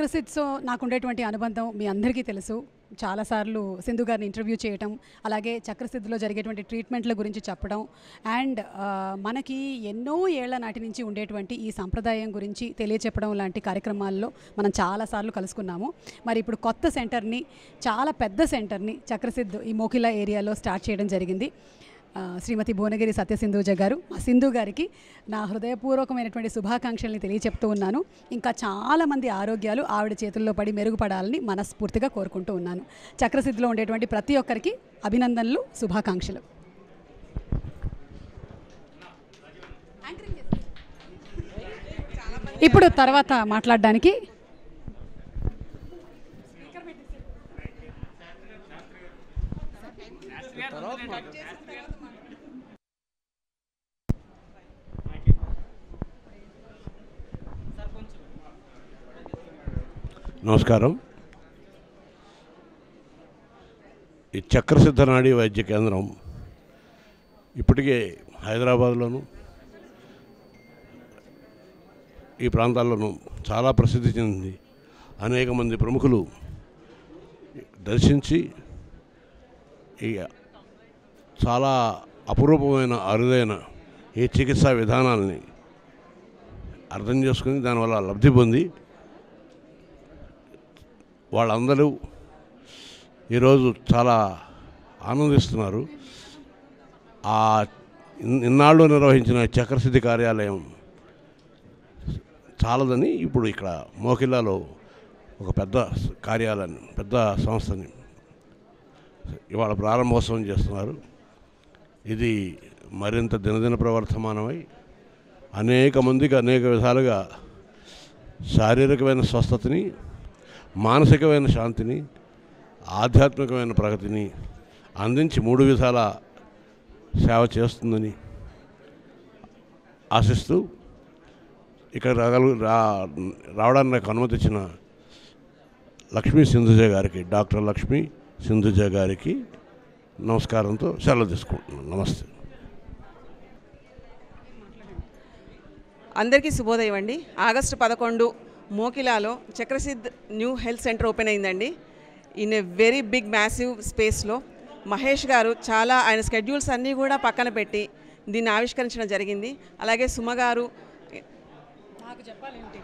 చక్రసిద్స్తో నాకు ఉండేటువంటి అనుబంధం మీ అందరికీ తెలుసు చాలాసార్లు సింధు గారిని ఇంటర్వ్యూ చేయటం అలాగే చక్రసిద్ధిలో జరిగేటువంటి ట్రీట్మెంట్ల గురించి చెప్పడం అండ్ ఆ, మనకి ఎన్నో ఏళ్ల నాటి నుంచి ఉండేటువంటి ఈ సంప్రదాయం గురించి తెలియచెప్పడం లాంటి కార్యక్రమాల్లో మనం చాలాసార్లు కలుసుకున్నాము మరి ఇప్పుడు కొత్త సెంటర్ని చాలా పెద్ద సెంటర్ని చక్రసిద్ధ్ ఈ మోకిలా ఏరియాలో స్టార్ట్ చేయడం జరిగింది ఆ, శ్రీమతి భువనగిరి సత్యసింధూజ గారు మా సింధు గారికి నా హృదయపూర్వకమైనటువంటి శుభాకాంక్షల్ని తెలియచెప్తూ ఉన్నాను ఇంకా చాలామంది ఆరోగ్యాలు ఆవిడ చేతుల్లో పడి మెరుగుపడాలని మనస్ఫూర్తిగా కోరుకుంటూ ఉన్నాను చక్రసిద్ధిలో ఉండేటువంటి ప్రతి ఒక్కరికి అభినందనలు శుభాకాంక్షలు ఇప్పుడు తర్వాత మాట్లాడడానికి నమస్కారం ఈ చక్రసిద్ధ నాడీ వైద్య కేంద్రం ఇప్పటికే హైదరాబాద్లోను ఈ ప్రాంతాల్లోనూ చాలా ప్రసిద్ధి చెందింది అనేక మంది ప్రముఖులు దర్శించి ఈ చాలా అపురూపమైన అరుదైన ఈ చికిత్సా విధానాల్ని అర్థం చేసుకుని దానివల్ల లబ్ధి పొంది వాళ్ళందరూ ఈరోజు చాలా ఆనందిస్తున్నారు ఆ ఇన్- ఇన్నాళ్ళు నిర్వహించిన చక్రసిద్ధి కార్యాలయం చాలదని ఇప్పుడు ఇక్కడ మోకిల్లాలో ఒక పెద్ద స- కార్యాలయాన్ని పెద్ద సంస్థని ఇవాళ ప్రారంభోత్సవం చేస్తున్నారు ఇది మరింత దినదిన ప్రవర్తమానమై అనేక మందికి అనేక విధాలుగా శారీరకమైన స్వస్థతని మానసికమైన శాంతిని ఆధ్యాత్మికమైన ప్రగతిని అందించి మూడు విధాల సేవ చేస్తుందని ఆశిస్తూ ఇక్కడ రాగలు రా రావడానికి నాకు అనుమతి ఇచ్చిన లక్ష్మీ సింధుజ గారికి డాక్టర్ లక్ష్మీ సింధుజ గారికి నమస్కారంతో సెలవు తీసుకుంటున్నాను నమస్తే అందరికీ శుభోదయం అండి ఆగస్టు పదకొండు మోకిలాలో Chakrasiddh new health center open అయిందండి in a very big massive స్పేస్లో మహేష్ గారు చాలా ఆయన స్కెడ్యూల్స్ అన్నీ కూడా పక్కన పెట్టి దీన్ని ఆవిష్కరించడం జరిగింది అలాగే సుమ గారు నాకు చెప్పాలేంటి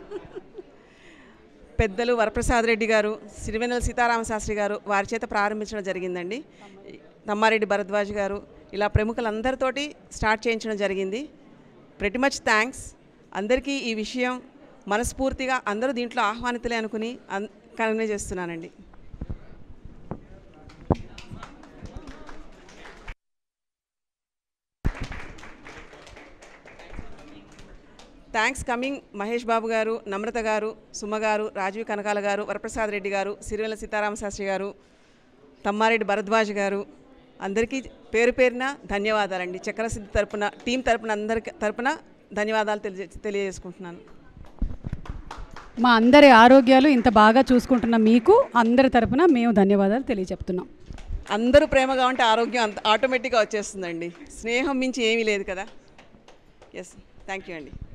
పెద్దలు వరప్రసాద్ రెడ్డి గారు సిరివెన్నెల సీతారామ శాస్త్రి గారు వారి చేత ప్రారంభించడం జరిగిందండి తమ్మారెడ్డి భరద్వాజ్ గారు ఇలా ప్రముఖులందరితోటి స్టార్ట్ చేయించడం జరిగింది ప్రతి మచ్ థ్యాంక్స్ అందరికీ ఈ విషయం మనస్ఫూర్తిగా అందరూ దీంట్లో ఆహ్వానితులే అనుకుని అన్ కన్వే చేస్తున్నానండి థ్యాంక్స్ కమింగ్ మహేష్ బాబు గారు నమ్రత గారు సుమ గారు రాజీవ్ కనకాల గారు వరప్రసాద్ రెడ్డి గారు సిరివెల సీతారామ శాస్త్రి గారు తమ్మారెడ్డి భరద్వాజ్ గారు అందరికీ పేరు పేరున ధన్యవాదాలండి చక్రసిద్ధి తరపున టీం తరపున అందరికి తరపున ధన్యవాదాలు తెలియ తెలియజేసుకుంటున్నాను మా అందరి ఆరోగ్యాలు ఇంత బాగా చూసుకుంటున్న మీకు అందరి తరపున మేము ధన్యవాదాలు తెలియజెప్తున్నాం అందరూ ప్రేమగా ఉంటే ఆరోగ్యం అంత ఆటోమేటిక్గా వచ్చేస్తుందండి స్నేహం మించి ఏమీ లేదు కదా ఎస్ థ్యాంక్ యూ అండి